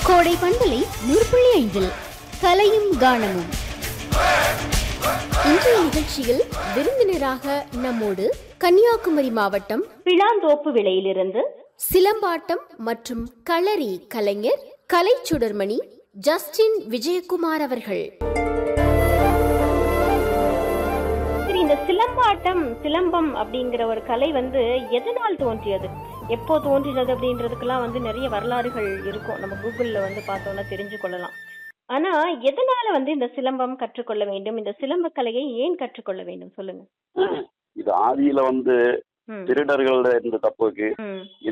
கோடை பண்பலை நூறு புள்ளி ஐந்தில் கலையும் கானமும் இன்றைய நிகழ்ச்சியில் விருந்தினராக நம்மோடு கன்னியாகுமரி மாவட்டம் பிளாந்தோப்பு விலையிலிருந்து சிலம்பாட்டம் மற்றும் களரி கலைஞர் கலைச்சுடர்மணி ஜஸ்டின் விஜயகுமார் அவர்கள் சரி இந்த சிலம்பாட்டம் சிலம்பம் அப்படிங்கிற ஒரு கலை வந்து எதனால் தோன்றியது எப்போ தோன்றினது அப்படின்றதுக்கெல்லாம் வந்து நிறைய வரலாறுகள் இருக்கும் நம்ம கூகுள்ல வந்து பார்த்தோம்னா தெரிஞ்சு கொள்ளலாம் ஆனா எதனால வந்து இந்த சிலம்பம் கற்றுக்கொள்ள வேண்டும் இந்த சிலம்ப கலையை ஏன் கற்றுக்கொள்ள வேண்டும் சொல்லுங்க இது ஆதியில வந்து ம், திருடர்கள் இந்த தப்புக்கு ம்,